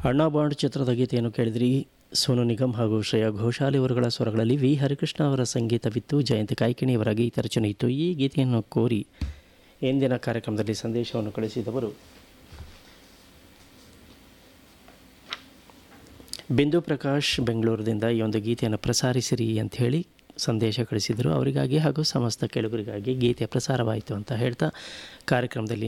ಅಣ್ಣಾ ಬಾಂಡ್ ಚಿತ್ರದ ಗೀತೆಯನ್ನು ಕೇಳಿದ್ರಿ ಸೋನು ನಿಗಮ್ ಹಾಗೂ ಶ್ರೇಯಾ ಘೋಷಾಲ್ ಇವರುಗಳ ಸ್ವರಗಳಲ್ಲಿ ವಿ ಹರಿಕೃಷ್ಣ ಅವರ ಸಂಗೀತವಿತ್ತು ಜಯಂತ ಕಾಯ್ಕಿಣಿಯವರ ಗೀತ ರಚನೆ ಇತ್ತು ಈ ಗೀತೆಯನ್ನು ಕೋರಿ ಎಂದಿನ ಕಾರ್ಯಕ್ರಮದಲ್ಲಿ ಸಂದೇಶವನ್ನು ಕಳಿಸಿದವರು ಬಿಂದು ಪ್ರಕಾಶ್ ಬೆಂಗಳೂರಿನಿಂದ ಈ ಒಂದು ಗೀತೆಯನ್ನು ಪ್ರಸಾರಿಸಿರಿ ಅಂತ ಹೇಳಿ ಸಂದೇಶ ಕಳಿಸಿದರು ಅವರಿಗಾಗಿ ಹಾಗೂ ಸಮಸ್ತ ಕೆಳಗರಿಗಾಗಿ ಗೀತೆ ಪ್ರಸಾರವಾಯಿತು ಅಂತ ಹೇಳ್ತಾ ಕಾರ್ಯಕ್ರಮದಲ್ಲಿ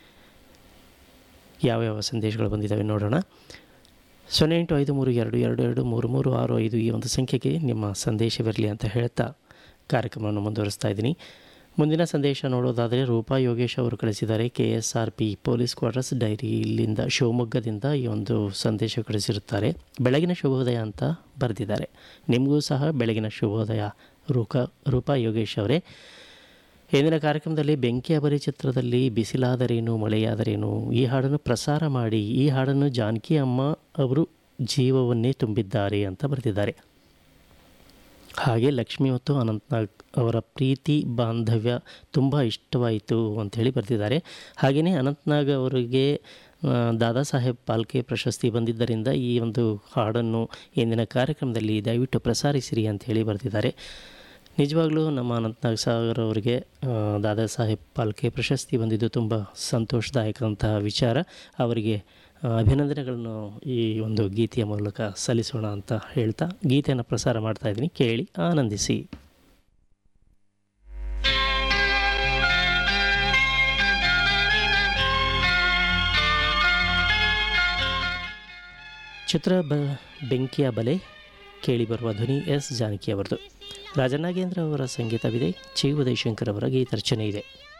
ಯಾವ್ಯಾವ ಸಂದೇಶಗಳು ಬಂದಿದ್ದಾವೆ ನೋಡೋಣ ಸೊನ್ನೆ ಎಂಟು ಐದು ಮೂರು ಎರಡು ಎರಡು ಎರಡು ಮೂರು ಮೂರು ಆರು ಐದು ಈ ಒಂದು ಸಂಖ್ಯೆಗೆ ನಿಮ್ಮ ಸಂದೇಶವಿರಲಿ ಅಂತ ಹೇಳ್ತಾ ಕಾರ್ಯಕ್ರಮವನ್ನು ಮುಂದುವರಿಸ್ತಾ ಇದ್ದೀನಿ ಮುಂದಿನ ಸಂದೇಶ ನೋಡೋದಾದರೆ ರೂಪಾ ಯೋಗೇಶ್ ಅವರು ಕಳಿಸಿದ್ದಾರೆ K S R P police quarters dairy ಇಲ್ಲಿಂದ ಶಿವಮೊಗ್ಗದಿಂದ ಈ ಒಂದು ಸಂದೇಶ ಕಳಿಸಿರುತ್ತಾರೆ ಬೆಳಗಿನ ಶುಭೋದಯ ಅಂತ ಬರೆದಿದ್ದಾರೆ ನಿಮಗೂ ಸಹ ಬೆಳಗಿನ ಶುಭೋದಯ ರೂಕ ರೂಪಾ ಯೋಗೇಶ್ ಅವರೇ ಇಂದಿನ ಕಾರ್ಯಕ್ರಮದಲ್ಲಿ ಬೆಂಕಿ ಅಬರಿ ಚಿತ್ರದಲ್ಲಿ ಬಿಸಿಲಾದರೇನು ಮಳೆಯಾದರೇನು ಈ ಹಾಡನ್ನು ಪ್ರಸಾರ ಮಾಡಿ ಈ ಹಾಡನ್ನು ಜಾನಕಿ ಅಮ್ಮ ಅವರು ಜೀವವನ್ನೇ ತುಂಬಿದ್ದಾರೆ ಅಂತ ಬರೆದಿದ್ದಾರೆ ಹಾಗೆ ಲಕ್ಷ್ಮಿ ಮತ್ತು ಅನಂತನಾಗ್ ಅವರ ಪ್ರೀತಿ ಬಾಂಧವ್ಯ ತುಂಬ ಇಷ್ಟವಾಯಿತು ಅಂಥೇಳಿ ಬರೆದಿದ್ದಾರೆ ಹಾಗೆಯೇ ಅನಂತನಾಗ್ ಅವರಿಗೆ ಆ, ದಾದಾ ಸಾಹೇಬ್ ಪಾಲ್ಕೆ ಪ್ರಶಸ್ತಿ ಬಂದಿದ್ದರಿಂದ ಈ ಒಂದು ಹಾಡನ್ನು ಇಂದಿನ ಕಾರ್ಯಕ್ರಮದಲ್ಲಿ ದಯವಿಟ್ಟು ಪ್ರಸಾರಿಸಿರಿ ಅಂಥೇಳಿ ಬರೆದಿದ್ದಾರೆ ನಿಜವಾಗ್ಲೂ ನಮ್ಮ ಅನಂತನಾಗ್ ಸಾಗರ್ ಅವರಿಗೆ ಆ, ದಾದಾ ಸಾಹೇಬ್ ಪಾಲ್ಕೆ ಪ್ರಶಸ್ತಿ ಬಂದಿದ್ದು ತುಂಬ ಸಂತೋಷದಾಯಕಂತಹ ವಿಚಾರ ಅವರಿಗೆ ಆ, ಅಭಿನಂದನೆಗಳನ್ನು ಈ ಒಂದು ಗೀತೆಯ ಮೂಲಕ ಸಲ್ಲಿಸೋಣ ಅಂತ ಹೇಳ್ತಾ ಗೀತೆಯನ್ನು ಪ್ರಸಾರ ಮಾಡ್ತಾ ಇದ್ದೀನಿ ಕೇಳಿ ಆನಂದಿಸಿ ಚಿತ್ರ ಬ ಬೆಂಕಿಯ ಬಲೆ ಕೇಳಿ ಬರುವ ಧ್ವನಿ ಎಸ್ ಜಾನಕಿ ಅವರದು ರಾಜನಾಗೇಂದ್ರ ಅವರ ಸಂಗೀತವಿದೆ ಚಿ ಉದಯಶಂಕರ್ ಅವರ ಗೀತರಚನೆ ಇದೆ